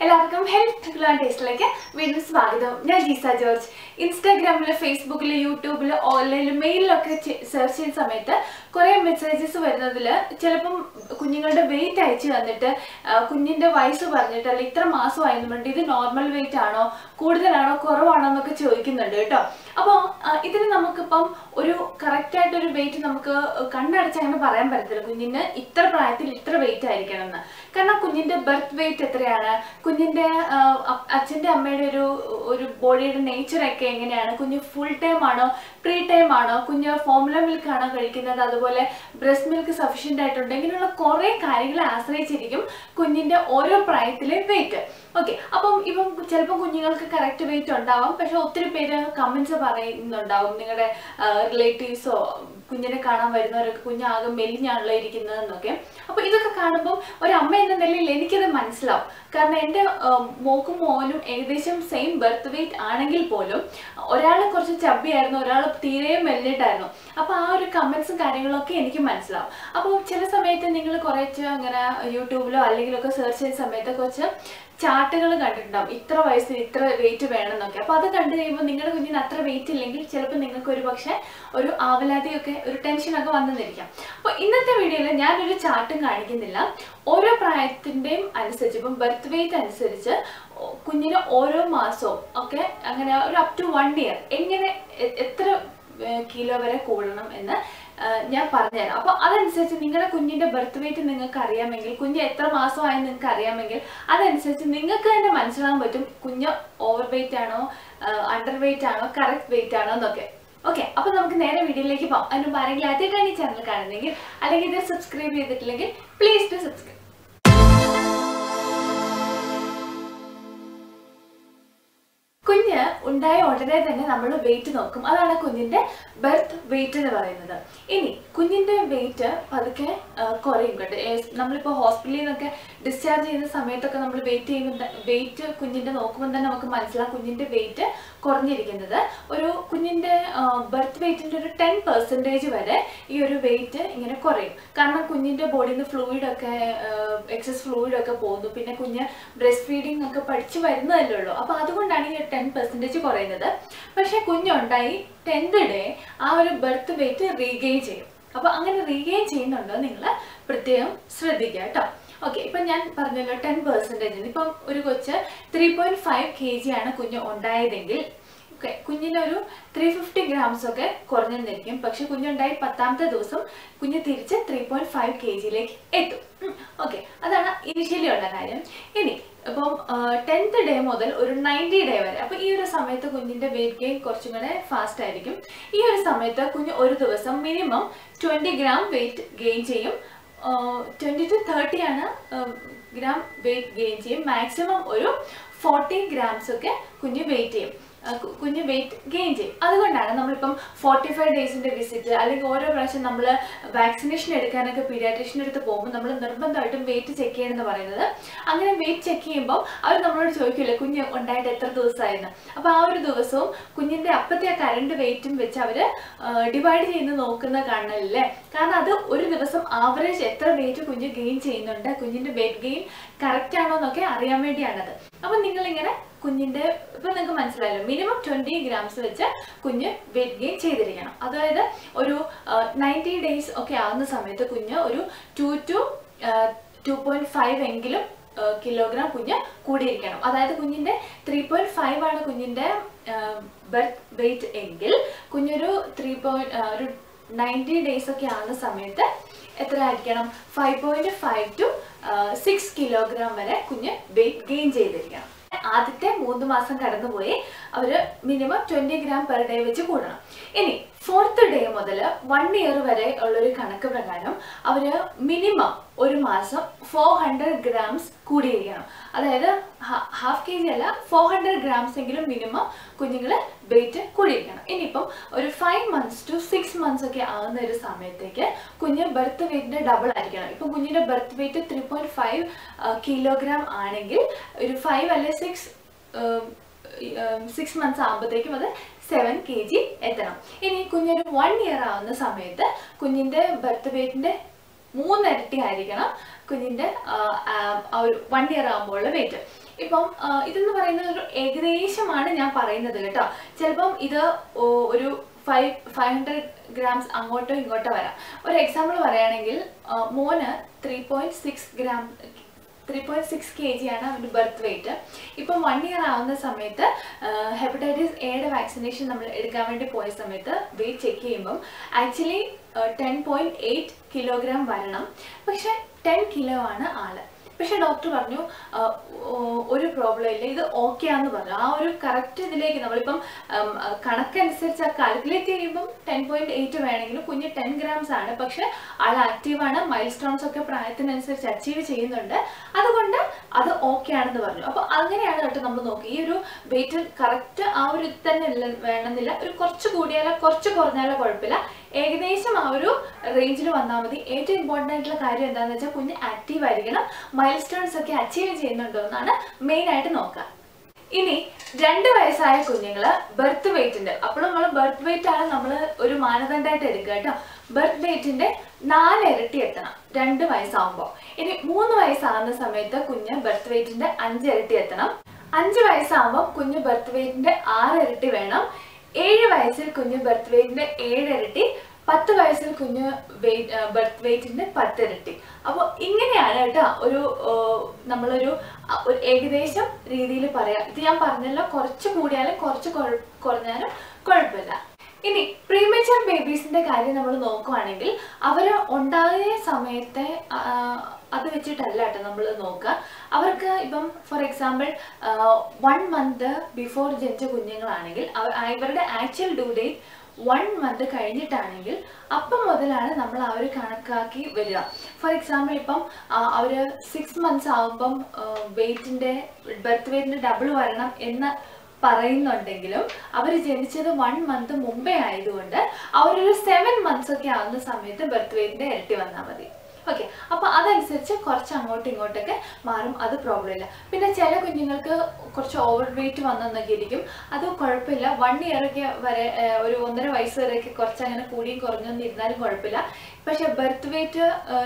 എല്ലാവർക്കും health glow and ടേസ്റ്റിലേക്ക് വീണ്ടും സ്വാഗതം ഞാൻ ജീസ ജോർജ് ഇൻസ്റ്റാഗ്രാമിൽ ഫേസ്ബുക്കിൽ യൂട്യൂബിൽ ഓൺലൈനിൽ മെയിലിലൊക്കെ സെർച്ച് ചെയ്യുന്ന സമയത്ത് കുറേ മെസ്സേജസ് വരുന്നതിൽ ചിലപ്പം കുഞ്ഞുങ്ങളുടെ വെയിറ്റ് അയച്ചു തന്നിട്ട് ആ, കുഞ്ഞിന്റെ വയസ്സ് പറഞ്ഞിട്ട് അല്ലെങ്കിൽ ഇത്ര മാസമായെന്ന് പറഞ്ഞിട്ട് ഇത് നോർമൽ വെയിറ്റ് ആണോ കൂടുതലാണോ കുറവാണോ എന്നൊക്കെ ചോദിക്കുന്നുണ്ട് കേട്ടോ അപ്പോൾ ഇതിന് നമുക്കിപ്പം ഒരു കറക്റ്റ് ആയിട്ട് ഒരു വെയിറ്റ് നമുക്ക് കണ്ണടച്ച് അങ്ങനെ പറയാൻ പറ്റത്തില്ല കുഞ്ഞിന് ഇത്ര പ്രായത്തിൽ ഇത്ര വെയിറ്റ് ആയിരിക്കണം എന്ന് കാരണം കുഞ്ഞിന്റെ ബർത്ത് വെയിറ്റ് എത്രയാണ് കുഞ്ഞിന്റെ ആ, അ- അച്ഛന്റെ അമ്മയുടെ ഒരു ഒരു ബോഡിയുടെ നേച്ചർ ഒക്കെ എങ്ങനെയാണ് കുഞ്ഞ് ഫുൾ ടൈം ആണോ പ്രീ ടൈം ആണോ കുഞ്ഞ് ഫോമുല മിൽക്ക് ആണോ കഴിക്കുന്നത് അതുപോലെ ബ്രസ്റ്റ് മിൽക്ക് സഫീഷ്യന്റ് ആയിട്ടുണ്ട് ഇങ്ങനെയുള്ള കുറെ കാര്യങ്ങളെ ആശ്രയിച്ചിരിക്കും കുഞ്ഞിന്റെ ഓരോ പ്രായത്തിലെ വെയിറ്റ് ഓക്കെ അപ്പം ഇപ്പം ചിലപ്പോൾ കുഞ്ഞുങ്ങൾക്ക് കറക്റ്റ് വെയിറ്റ് ഉണ്ടാവാം പക്ഷെ ഒത്തിരി പേര് കമന്റ്സ് പറയുന്നുണ്ടാവും നിങ്ങളുടെ റിലേറ്റീവ്സോ കുഞ്ഞിനെ കാണാൻ വരുന്നവരൊക്കെ കുഞ്ഞാകെ മെലിഞ്ഞാണല്ലോ ഇരിക്കുന്നതെന്നൊക്കെ അപ്പൊ ഇതൊക്കെ കാണുമ്പോൾ ഒരു അമ്മ എന്ന നിലയിൽ എനിക്കത് മനസ്സിലാവും കാരണം എൻ്റെ മോക്കും മോനും ഏകദേശം സെയിം ബർത്ത് വെയിറ്റ് ആണെങ്കിൽ പോലും ഒരാൾ കുറച്ച് ചബ്ബിയായിരുന്നു ഒരാൾ തീരെ മെല്ലിട്ടായിരുന്നു അപ്പൊ ആ ഒരു കമന്റ്സും കാര്യങ്ങളൊക്കെ എനിക്ക് മനസ്സിലാവും അപ്പോൾ ചില സമയത്ത് നിങ്ങൾ കുറച്ച് അങ്ങനെ യൂട്യൂബിലോ അല്ലെങ്കിലൊക്കെ സെർച്ച് ചെയ്യുന്ന സമയത്ത് കുറച്ച് ചാർട്ടുകൾ കണ്ടിട്ടുണ്ടാവും ഇത്ര വയസ്സിൽ ഇത്ര വെയിറ്റ് വേണമെന്നൊക്കെ അപ്പൊ അത് കണ്ടു കഴിയുമ്പോൾ നിങ്ങളുടെ കുഞ്ഞിന് അത്ര വെയിറ്റ് ഇല്ലെങ്കിൽ ചിലപ്പോൾ നിങ്ങൾക്ക് ഒരു പക്ഷേ ഒരു ആവലാതിയൊക്കെ ഒരു ടെൻഷനൊക്കെ വന്നെന്നിരിക്കാം അപ്പോൾ ഇന്നത്തെ വീഡിയോയിൽ ഞാനൊരു ചാർട്ടും കാണിക്കുന്നില്ല ഓരോ പ്രായത്തിൻ്റെയും അനുസരിച്ച് ഇപ്പം ബർത്ത് വെയിറ്റ് അനുസരിച്ച് ഓ- കുഞ്ഞിന് ഓരോ മാസവും ഒക്കെ അങ്ങനെ ഒരു അപ് ടു വൺ ഇയർ എങ്ങനെ എ- എത്ര കിലോ വരെ കൂടണം എന്ന് ആ, ഞാൻ പറഞ്ഞുതരാം അപ്പോൾ അതനുസരിച്ച് നിങ്ങളുടെ കുഞ്ഞിന്റെ ബർത്ത് വെയിറ്റ് നിങ്ങൾക്ക് അറിയാമെങ്കിൽ കുഞ്ഞ് എത്ര മാസമായി നിങ്ങൾക്ക് അറിയാമെങ്കിൽ അതനുസരിച്ച് നിങ്ങൾക്ക് തന്നെ മനസ്സിലാകാൻ പറ്റും കുഞ്ഞ് ഓവർ വെയിറ്റ് ആണോ അണ്ടർ വെയിറ്റ് ആണോ കറക്റ്റ് വെയിറ്റ് ആണോ എന്നൊക്കെ ഓക്കെ അപ്പൊ നമുക്ക് നേരെ വീഡിയോയിലേക്ക് പോകാം അതിന് മുമ്പ് ആരെങ്കിലും ആദ്യമായിട്ടാണ് ഈ ചാനൽ കാണുന്നെങ്കിൽ അല്ലെങ്കിൽ ഇത് സബ്സ്ക്രൈബ് ചെയ്തിട്ടില്ലെങ്കിൽ പ്ലീസ് ടു സബ്സ്ക്രൈബ് കുഞ്ഞ് ഉണ്ടായ ഉടനെ തന്നെ നമ്മൾ വെയിറ്റ് നോക്കും അതാണ് കുഞ്ഞിന്റെ ബർത്ത് വെയിറ്റ് എന്ന് പറയുന്നത് ഇനി കുഞ്ഞിന്റെ വെയിറ്റ് പതുക്കെ ആ, കുറയും കേട്ടോ ഏ- നമ്മളിപ്പോൾ ഹോസ്പിറ്റലിൽ നിന്നൊക്കെ ഡിസ്ചാർജ് ചെയ്യുന്ന സമയത്തൊക്കെ നമ്മൾ വെയിറ്റ് ചെയ്യുമ്പോൾ വെയിറ്റ് കുഞ്ഞിന്റെ നോക്കുമ്പോൾ തന്നെ നമുക്ക് മനസ്സിലാവും കുഞ്ഞിന്റെ വെയിറ്റ് കുറഞ്ഞിരിക്കുന്നത് ഒരു കുഞ്ഞിന്റെ ബർത്ത് വെയിറ്റിന്റെ ഒരു ടെൻ പെർസെൻറ്റേജ് വരെ ഈ ഒരു വെയിറ്റ് ഇങ്ങനെ കുറയും കാരണം കുഞ്ഞിന്റെ ബോഡിയിൽ നിന്ന് ഫ്ലൂയിഡ് ഒക്കെ എക്സസ് ഫ്ലൂയിഡ് ഒക്കെ പോകുന്നു പിന്നെ കുഞ്ഞ് ബ്രസ്റ്റ് ഫീഡിങ് ഒക്കെ പഠിച്ചു വരുന്നതല്ലേ ഉള്ളൂ അപ്പൊ അതുകൊണ്ടാണ് ഈ ടെൻ പെർസെൻറ്റേജ് കുറയുന്നത് പക്ഷെ കുഞ്ഞുണ്ടായി ടെൻത്ത് ഡേ ആ ഒരു ബർത്ത് വെയിറ്റ് റീഗെയിൻ ചെയ്യും അപ്പൊ അങ്ങനെ റീഗെയിൻ ചെയ്യുന്നുണ്ടോ നിങ്ങൾ പ്രത്യേകം ശ്രദ്ധിക്കുക കേട്ടോ ഓക്കെ ഇപ്പൊ ഞാൻ പറഞ്ഞല്ലോ ടെൻ പെർസെൻറ്റേജ് ഇപ്പം ഒരു കൊച്ച് three point five K G ആണ് കുഞ്ഞ് ഉണ്ടായതെങ്കിൽ ഓക്കെ കുഞ്ഞിനൊരു ത്രീ ഫിഫ്റ്റി ഗ്രാംസ് ഒക്കെ കുറഞ്ഞെന്നിരിക്കും പക്ഷെ കുഞ്ഞുണ്ടായി പത്താമത്തെ ദിവസം കുഞ്ഞ് തിരിച്ച് ത്രീ പോയിന്റ് ഫൈവ് കെ ജിയിലേക്ക് എത്തും ഓക്കെ അതാണ് ഇനിഷ്യലി ഉള്ള കാര്യം ഇനി ഇപ്പം ടെൻത്ത് ഡേ മുതൽ ഒരു നയൻറ്റി ഡേ വരെ അപ്പൊ ഈ ഒരു സമയത്ത് കുഞ്ഞിന്റെ വെയിറ്റ് ഗെയിൻ കുറച്ചും കൂടെ ഫാസ്റ്റ് ആയിരിക്കും ഈ ഒരു സമയത്ത് കുഞ്ഞ് ഒരു ദിവസം minimum twenty gram weight gain ചെയ്യും ട്വന്റി ടു തേർട്ടി ആണ് ഗ്രാം വെയിറ്റ് ഗെയിൻ ചെയ്യും മാക്സിമം ഒരു ഫോർട്ടി ഗ്രാംസ് ഒക്കെ കുഞ്ഞ് വെയിറ്റ് ചെയ്യും ആ, കു- കുഞ്ഞ് വെയിറ്റ് ഗെയിൻ ചെയ്യും അതുകൊണ്ടാണ് നമ്മളിപ്പം ഫോർട്ടി ഫൈവ് ഡേയ്സിന്റെ വിസിറ്റ് അല്ലെങ്കിൽ ഓരോ പ്രാവശ്യം നമ്മൾ വാക്സിനേഷൻ എടുക്കാനൊക്കെ പീഡിയാട്രീഷ്യൻ്റെ അടുത്ത് പോകുമ്പോൾ നമ്മൾ നിർബന്ധമായിട്ടും വെയിറ്റ് ചെക്ക് ചെയ്യണമെന്ന് പറയുന്നത് അങ്ങനെ വെയിറ്റ് ചെക്ക് ചെയ്യുമ്പോൾ അവർ നമ്മളോട് ചോദിക്കില്ലേ കുഞ്ഞ് ഉണ്ടായിട്ട് എത്ര ദിവസമായിരുന്നു അപ്പോൾ ആ ഒരു ദിവസവും കുഞ്ഞിന്റെ അപ്പത്തെ ആ കറണ്ട് വെയിറ്റും വെച്ച് അവർ ഡിവൈഡ് ചെയ്യുന്ന നോക്കുന്ന കാണലില്ലേ കാരണം അത് ഒരു ദിവസം ആവറേജ് എത്ര വെയിറ്റ് കുഞ്ഞ് ഗെയിൻ ചെയ്യുന്നുണ്ട് കുഞ്ഞിന്റെ വെയിറ്റ് ഗെയിൻ കറക്റ്റ് ആണോ എന്നൊക്കെ അറിയാൻ വേണ്ടിയാണത് അപ്പം നിങ്ങളിങ്ങനെ കുഞ്ഞിന്റെ ഇപ്പൊ നിങ്ങൾക്ക് മനസ്സിലായല്ലോ മിനിമം ട്വന്റി ഗ്രാംസ് വെച്ച് കുഞ്ഞ് വെയിറ്റ് ഗെയിൻ ചെയ്തിരിക്കണം അതായത് ഒരു നയൻറ്റി ഡേയ്സ് ഒക്കെ ആവുന്ന സമയത്ത് കുഞ്ഞ് ഒരു two two two point five എങ്കിലും കിലോഗ്രാം കുഞ്ഞ് കൂടിയിരിക്കണം അതായത് കുഞ്ഞിന്റെ ത്രീ പോയിന്റ് ഫൈവ് ആണ് കുഞ്ഞിന്റെ ബർത്ത് വെയിറ്റ് എങ്കിൽ കുഞ്ഞൊരു ത്രീ പോയിന്റ് ഒരു നയൻറ്റി ഡേയ്സ് ഒക്കെ ആവുന്ന സമയത്ത് എത്ര ആയിരിക്കണം five point five to six kilogram വരെ കുഞ്ഞ് വെയിറ്റ് ഗെയിൻ ചെയ്തിരിക്കണം ആദ്യത്തെ മൂന്ന് മാസം കടന്നുപോയി അവര് minimum twenty gram per day വെച്ച് കൂടണം ഇനി ഫോർത്ത് ഡേ മുതൽ വൺ ഇയർ വരെ ഉള്ളൊരു കണക്ക് പ്രകാരം അവര് മിനിമം ഒരു മാസം ഫോർ ഹൺഡ്രഡ് ഗ്രാംസ് കൂടിയിരിക്കണം അതായത് ഹാഫ് കെ ജി അല്ല ഫോർ ഹൺഡ്രഡ് ഗ്രാംസ് എങ്കിലും മിനിമം കുഞ്ഞുങ്ങൾ വെയിറ്റ് കൂടിയിരിക്കണം ഇനിയിപ്പം ഒരു five months to six months ഒക്കെ ആകുന്ന ഒരു സമയത്തേക്ക് കുഞ്ഞ് ബർത്ത് വെയിറ്റിന്റെ ഡബിൾ ആയിരിക്കണം ഇപ്പം കുഞ്ഞിന്റെ birth weight three point five kilogram ആണെങ്കിൽ ഒരു ഫൈവ് അല്ലെ സിക്സ് സിക്സ് മന്ത്സ് ആകുമ്പോഴത്തേക്കും അത് സെവൻ കെ ജി എത്തണം ഇനി കുഞ്ഞൊരു വൺ ഇയർ ആവുന്ന സമയത്ത് കുഞ്ഞിന്റെ ബർത്ത് വെയിറ്റിന്റെ മൂന്നിരട്ടി ആയിരിക്കണം കുഞ്ഞിന്റെ ആ, ആ, ആ ഒരു വൺ ഇയർ ആകുമ്പോഴുള്ള വെയിറ്റ് ഇപ്പം ആ, ഇതെന്ന് പറയുന്നത് ഒരു ഏകദേശമാണ് ഞാൻ പറയുന്നത് കേട്ടോ ചിലപ്പം ഇത് ഓ- ഒരു ഫൈവ് ഫൈവ് ഹൺഡ്രഡ് ഗ്രാംസ് അങ്ങോട്ടോ ഇങ്ങോട്ടോ വരാം ഒരു എക്സാമ്പിൾ പറയുകയാണെങ്കിൽ ആ, മോന് three point six gram three point six K G ആണ് അവൻ്റെ ബർത്ത് വെയിറ്റ് ഇപ്പം വൺ ഇയർ ആവുന്ന സമയത്ത് ഹെപ്പറ്റൈറ്റിസ് എയുടെ വാക്സിനേഷൻ നമ്മൾ എടുക്കാൻ വേണ്ടി പോയ സമയത്ത് വെയിറ്റ് ചെക്ക് ചെയ്യുമ്പം actually ten point eight kilogram വരണം പക്ഷെ ടെൻ കിലോ ആണ് ആള് പക്ഷെ ഡോക്ടർ പറഞ്ഞു ആ, ഓ- ഒരു പ്രോബ്ലം ഇല്ല ഇത് ഓക്കെ ആന്ന് പറഞ്ഞു ആ ഒരു കറക്റ്റ് ഇതിലേക്ക് നമ്മളിപ്പം ഉം, ആ, കണക്കനുസരിച്ച് കാൽക്കുലേറ്റ് ചെയ്യുമ്പം ടെൻ പോയിന്റ് എയ്റ്റ് വേണമെങ്കിലും കുഞ്ഞ് ടെൻ ഗ്രാംസ് ആണ് പക്ഷെ ആൾ ആക്റ്റീവാണ് മൈൽ സ്റ്റോൺസ് ഒക്കെ പ്രായത്തിനനുസരിച്ച് അച്ചീവ് ചെയ്യുന്നുണ്ട് അതുകൊണ്ട് അത് ഓക്കെ ആണെന്ന് പറഞ്ഞു അപ്പൊ അങ്ങനെയാണ് കേട്ടോ നമ്മൾ നോക്കി ഈ ഒരു വെയിറ്റ് കറക്റ്റ് ആ ഒരു ഇത് തന്നെ ഇല്ല വേണമെന്നില്ല ഒരു കുറച്ച് കൂടിയാലോ കുറച്ച് കുറഞ്ഞാലോ കുഴപ്പമില്ല ഏകദേശം ആ ഒരു റേഞ്ചിൽ വന്നാൽ മതി ഏറ്റവും ഇമ്പോർട്ടൻ്റ് ആയിട്ടുള്ള കാര്യം എന്താണെന്ന് വെച്ചാൽ കുഞ്ഞ് ആക്റ്റീവ് ആയിരിക്കണം മൈൽ സ്റ്റോൺസ് ഒക്കെ അച്ചീവ് ചെയ്യുന്നുണ്ടോ എന്നാണ് മെയിൻ ആയിട്ട് നോക്കുക ഇനി രണ്ട് വയസ്സായ കുഞ്ഞുങ്ങള് ബർത്ത് വെയിറ്റിന്റെ അപ്പോൾ നമ്മൾ ബർത്ത് വെയിറ്റ് ആണ് നമ്മൾ ഒരു മാനദണ്ഡമായിട്ട് എടുക്കുക കേട്ടോ ബർത്ത് വെയിറ്റിന്റെ നാല് ഇരട്ടി എത്തണം രണ്ട് വയസ്സാവുമ്പോൾ ഇനി മൂന്ന് വയസ്സാകുന്ന സമയത്ത് കുഞ്ഞ് ബർത്ത് വെയിറ്റിന്റെ അഞ്ച് ഇരട്ടി എത്തണം അഞ്ച് വയസ്സാകുമ്പോൾ കുഞ്ഞ് ബർത്ത് വെയിറ്റിന്റെ ആറ് ഇരട്ടി വേണം ഏഴ് വയസ്സിൽ കുഞ്ഞ് ബർത്ത് വെയിറ്റിന്റെ ഏഴ് ഇരട്ടി പത്ത് വയസ്സിൽ കുഞ്ഞ് വെയിറ്റ് ബർത്ത് വെയിറ്റിന്റെ പത്ത് ഇരട്ടി അപ്പോൾ ഇങ്ങനെയാണ് കേട്ടോ ഒരു ആ, നമ്മളൊരു ആ, ഒരു ഏകദേശം രീതിയിൽ പറയാം ഇത് ഞാൻ പറഞ്ഞല്ലോ കുറച്ച് കൂടിയാലും കുറച്ച് കുഴ- കുറഞ്ഞാലും കുഴപ്പമില്ല ഇനി പ്രീമേച്ചർ ബേബീസിന്റെ കാര്യം നമ്മൾ നോക്കുവാണെങ്കിൽ അവർ ഉണ്ടായ സമയത്തെ ആ, അത് വെച്ചിട്ടല്ല കേട്ടോ നമ്മൾ നോക്കുക അവർക്ക് ഇപ്പം for example one month before ജനിച്ച കുഞ്ഞുങ്ങളാണെങ്കിൽ അവർ ഇവരുടെ actual due date one month കഴിഞ്ഞിട്ടാണെങ്കിൽ അപ്പം മുതലാണ് നമ്മൾ അവർ കണക്കാക്കി വരിക ഫോർ എക്സാമ്പിൾ ഇപ്പം അവർ സിക്സ് മന്ത്സ് ആകുമ്പം വെയിറ്റിൻ്റെ ബർത്ത് വെയിറ്റിൻ്റെ ഡബിൾ വരണം എന്ന് പറയുന്നുണ്ടെങ്കിലും അവർ ജനിച്ചത് വൺ മന്ത് മുമ്പേ ആയതുകൊണ്ട് അവരൊരു സെവൻ മന്ത്സ് ഒക്കെ ആവുന്ന സമയത്ത് ബർത്ത് വെയിറ്റിൻ്റെ ഇരട്ടി വന്നാൽ മതി ഓക്കെ അപ്പൊ അതനുസരിച്ച് കുറച്ച് അങ്ങോട്ടും ഇങ്ങോട്ടൊക്കെ മാറും അത് പ്രോബ്ലം ഇല്ല പിന്നെ ചില കുഞ്ഞുങ്ങൾക്ക് കുറച്ച് ഓവർ വെയിറ്റ് വന്നെന്നൊക്കെ ഇരിക്കും അത് കുഴപ്പമില്ല വൺ ഇയർ ഒക്കെ വരെ ഏഹ്, ഒരു ഒന്നര വയസ്സ് വരെയൊക്കെ കുറച്ച് അങ്ങനെ കൂടിയും കുറഞ്ഞൊന്നും ഇരുന്നാലും കുഴപ്പമില്ല പക്ഷെ ബർത്ത് വെയിറ്റ്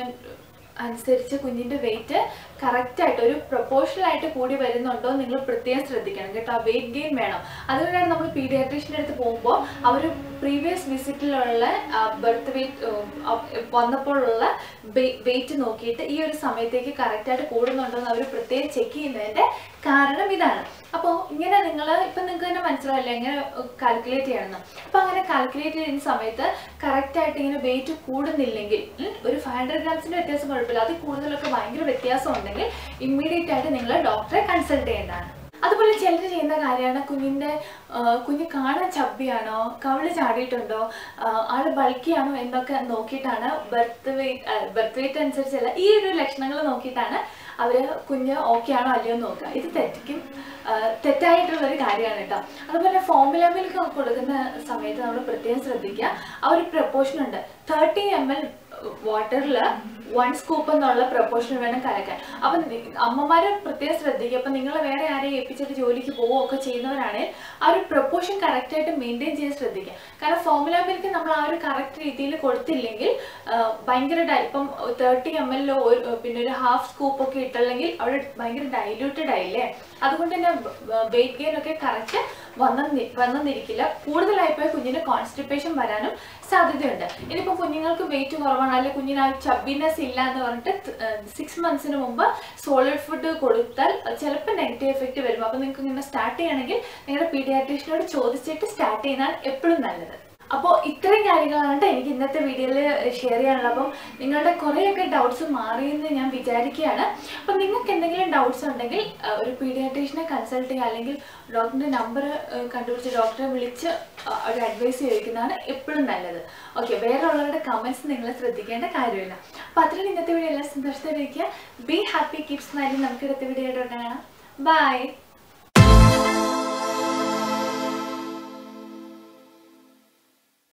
അനുസരിച്ച് കുഞ്ഞിന്റെ വെയിറ്റ് കറക്റ്റ് ആയിട്ട് ഒരു പ്രൊപ്പോർഷണൽ ആയിട്ട് കൂടി വരുന്നുണ്ടോ എന്ന് നിങ്ങൾ പ്രത്യേകം ശ്രദ്ധിക്കണം കേട്ടോ വെയിറ്റ് ഗെയിൻ വേണം അതുകൊണ്ടാണ് നമ്മൾ പീഡിയാട്രീഷ്യൻ്റെ അടുത്ത് പോകുമ്പോൾ അവർ പ്രീവിയസ് വിസിറ്റിലുള്ള ബർത്ത് വെയിറ്റ് വന്നപ്പോഴുള്ള വെയിറ്റ് നോക്കിയിട്ട് ഈ ഒരു സമയത്തേക്ക് കറക്റ്റ് ആയിട്ട് കൂടുന്നുണ്ടോ എന്ന് അവർ പ്രത്യേകം ചെക്ക് ചെയ്യുന്നതിന്റെ കാരണം ഇതാണ് അപ്പോൾ ഇങ്ങനെ നിങ്ങൾ ഇപ്പം നിങ്ങൾക്ക് തന്നെ മനസ്സിലാവില്ല എങ്ങനെ കാൽക്കുലേറ്റ് ചെയ്യണമെന്ന് അപ്പം അങ്ങനെ കാൽക്കുലേറ്റ് ചെയ്യുന്ന സമയത്ത് കറക്റ്റ് ആയിട്ട് ഇങ്ങനെ വെയിറ്റ് കൂടുന്നില്ലെങ്കിൽ ഉം, ഒരു ഫൈവ് ഹൺഡ്രഡ് ഗ്രാംസിന്റെ വ്യത്യാസം കുഴപ്പമില്ല അതിൽ കൂടുതലൊക്കെ ഭയങ്കര വ്യത്യാസം ഉണ്ടെങ്കിൽ ഇമ്മീഡിയറ്റ് ആയിട്ട് നിങ്ങൾ ഡോക്ടറെ കൺസൾട്ട് ചെയ്യേണ്ടതാണ് അതുപോലെ ചിലർ ചെയ്യുന്ന കാര്യമാണ് കുഞ്ഞിന്റെ ആ, കുഞ്ഞ് കാണാൻ ചബ്ബിയാണോ കവിള് ചാടിയിട്ടുണ്ടോ ആ, ആള് ബൾക്കിയാണോ എന്നൊക്കെ നോക്കിയിട്ടാണ് ബർത്ത് വെയിറ്റ് ബർത്ത് വെയിറ്റ് അനുസരിച്ചല്ല ഈ ഒരു ലക്ഷണങ്ങൾ നോക്കിയിട്ടാണ് അവര് കുഞ്ഞ് ഓക്കെ ആണോ അല്ലയോ എന്ന് നോക്കുക ഇത് തെറ്റിക്കും ആ, തെറ്റായിട്ടുള്ള ഒരു കാര്യമാണ് കേട്ടോ അതുപോലെ ഫോർമുല മിൽക്ക് കൊടുക്കുന്ന സമയത്ത് നമ്മൾ പ്രത്യേകം ശ്രദ്ധിക്കുക ആ ഒരു പ്രപ്പോർഷൻ ഉണ്ട് തേർട്ടി എം എൽ വാട്ടറിൽ വൺ സ്കൂപ്പ് എന്നുള്ള പ്രപ്പോർഷൻ വേണം കലക്കാൻ അപ്പം നി- അമ്മമാര് പ്രത്യേകം ശ്രദ്ധിക്കുക അപ്പം നിങ്ങൾ വേറെ ആരെയും ഏൽപ്പിച്ചിട്ട് ജോലിക്ക് പോവുകയൊക്കെ ചെയ്യുന്നവരാണെങ്കിൽ ആ ഒരു പ്രപ്പോർഷൻ കറക്റ്റ് ആയിട്ട് മെയിൻറ്റെയിൻ ചെയ്ത് ശ്രദ്ധിക്കുക കാരണം ഫോർമുല മിൽക്ക് നമ്മൾ ആ ഒരു കറക്റ്റ് രീതിയിൽ കൊടുത്തില്ലെങ്കിൽ ആ, ഭയങ്കര ഡൈ ഇപ്പം തേർട്ടി എം എൽ പിന്നെ ഒരു ഹാഫ് സ്കൂപ്പ് ഒക്കെ ഇട്ടില്ലെങ്കിൽ അവിടെ ഭയങ്കര ഡൈല്യൂട്ടഡ് ആയില്ലേ അതുകൊണ്ട് തന്നെ വെയിറ്റ് ഗെയിൻ ഒക്കെ കറക്റ്റ് വന്നെന്നി വന്നെന്നിരിക്കില്ല കൂടുതലായിപ്പോയി കുഞ്ഞിന് കോൺസ്റ്റിപ്പേഷൻ വരാനും സാധ്യതയുണ്ട് ഇനിയിപ്പോൾ കുഞ്ഞുങ്ങൾക്ക് വെയിറ്റ് കുറവാണ് അല്ലെങ്കിൽ കുഞ്ഞിന് ആ ചബ്ബിനെസ് ഇല്ല എന്ന് പറഞ്ഞിട്ട് സിക്സ് മന്ത്സിന് മുമ്പ് സോളിഡ് ഫുഡ് കൊടുത്താൽ ചിലപ്പോൾ നെഗറ്റീവ് എഫക്റ്റ് വരും അപ്പോൾ നിങ്ങൾക്ക് ഇങ്ങനെ സ്റ്റാർട്ട് ചെയ്യണമെങ്കിൽ നിങ്ങളുടെ പീഡിയാട്രീഷ്യനോട് ചോദിച്ചിട്ട് സ്റ്റാർട്ട് ചെയ്യുന്നതാണ് എപ്പോഴും നല്ലത് അപ്പോൾ ഇത്രയും കാര്യങ്ങളാണ് ട്ടോ എനിക്ക് ഇന്നത്തെ വീഡിയോയിൽ ഷെയർ ചെയ്യാനുള്ളത് അപ്പം നിങ്ങളുടെ കുറേയൊക്കെ ഡൗട്ട്സ് മാറിയെന്ന് ഞാൻ വിചാരിക്കുകയാണ് അപ്പം നിങ്ങൾക്ക് എന്തെങ്കിലും ഡൗട്ട്സ് ഉണ്ടെങ്കിൽ ആ, ഒരു പീഡിയാട്രീഷനെ കൺസൾട്ട് ചെയ്യുക അല്ലെങ്കിൽ ഡോക്ടറിൻ്റെ നമ്പർ കണ്ടുപിടിച്ച് ഡോക്ടറെ വിളിച്ച് ആ, ഒരു അഡ്വൈസ് ചോദിക്കുന്നതാണ് എപ്പോഴും നല്ലത് ഓക്കെ വേറെ ഉള്ളവരുടെ കമൻറ്റ്സ് നിങ്ങൾ ശ്രദ്ധിക്കേണ്ട കാര്യമില്ല അപ്പോൾ അത്രയും ഇന്നത്തെ വീഡിയോ എല്ലാം സന്തോഷത്തോടെ ഇരിക്കുക ബി ഹാപ്പി കീപ് സ്മൈലിംഗ് നമുക്ക് അടുത്ത വീഡിയോ ആയിട്ട് കാണാം ബൈ